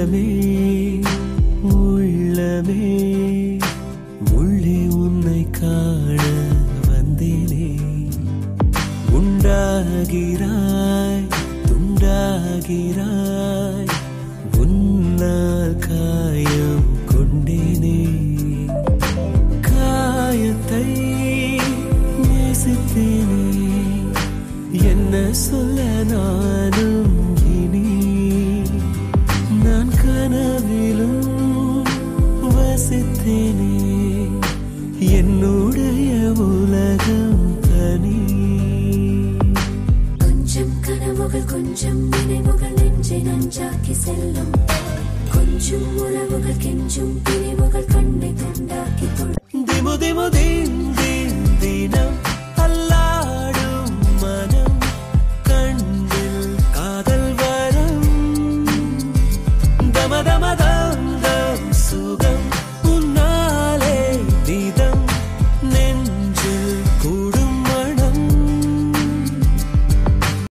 உள்ளமே உள்ளமே உள்ளே உன்னை காண வந்தேனே உண்டாகிறாய் துண்டாகிறாய் உன்னால் காயம் கொண்டேனே காயத்தை நேசித்தேனே என்ன சொல்ல நானும் இனி நான் கனவிலும் வசித்தேனே என்னுடைய உலகம் தனி கொஞ்சம் கனவுகள் கொஞ்சம் நினைவுகள் நெஞ்சை நஞ்சாக்கி செல்லும் கொஞ்சம் உறவுகள் கெஞ்சும் பிரிவுகள் கண்ணை துண்டாக்கி தொழும் திமு திமு திம்